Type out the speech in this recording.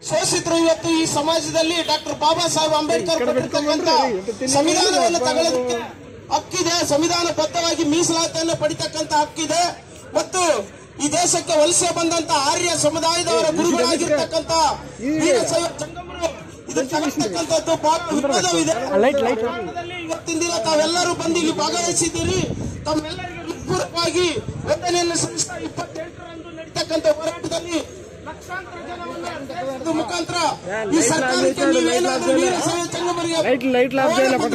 ಶೋಷಿತರು ಇವತ್ತು ಈ ಸಮಾಜದಲ್ಲಿ ಡಾಕ್ಟರ್ ಬಾಬಾ ಸಾಹೇಬ್ ಅಂಬೇಡ್ಕರ್ ಕೊಟ್ಟಿರ್ತಕ್ಕಂಥ ಸಂವಿಧಾನವನ್ನು ತಗೊಳ್ಳೋದಕ್ಕೆ ಹಕ್ಕಿದೆ ಸಂವಿಧಾನಬದ್ಧವಾಗಿ ಮೀಸಲಾತಿಯನ್ನು ಪಡಿತಕ್ಕಂತ ಹಕ್ಕಿದೆ ಮತ್ತು ಈ ದೇಶಕ್ಕೆ ವಲಸೆ ಬಂದಂತ ಆರ್ಯ ಸಮುದಾಯದವರ ಗುರುಗಳಾಗಿರ್ತಕ್ಕಂಥ ವೀರಶೈವ ಸಂಗಮರು ಇದನ್ನು ತಗೊಳ್ತಕ್ಕಂಥದ್ದು ಬಹಳ ವಿರೋಧವಿದೆ ಕಾರಣದಲ್ಲಿ ಇವತ್ತಿನ ದಿನ ತಾವೆಲ್ಲರೂ ಬಂದು ಇಲ್ಲಿ ಭಾಗವಹಿಸಿದ್ದೀರಿ ತಮ್ಮೆಲ್ಲರಿಗೂ ಹೃತ್ಪೂರ್ವಕವಾಗಿ ವಂದನೆಯನ್ನು ಸಲ್ಲಿಸ್ತಾ ಇಪ್ಪತ್ತೆಂಟರಂದು ನಡೀತಕ್ಕಂಥ ಹೋರಾಟದಲ್ಲಿ ಲಕ್ಷಾಂತರ ಜನವನ್ನ ಸೇರಿಸುವ ಮುಖಾಂತರ ಈ ಸರ್ಕಾರಕ್ಕೆ ನೀವೇನಾದ್ರೂ ವೀರಶೈವ ಸಂಗಮರಿಗೆ ಲೈಟ್ ಲೈಟ್ ಲಾಭ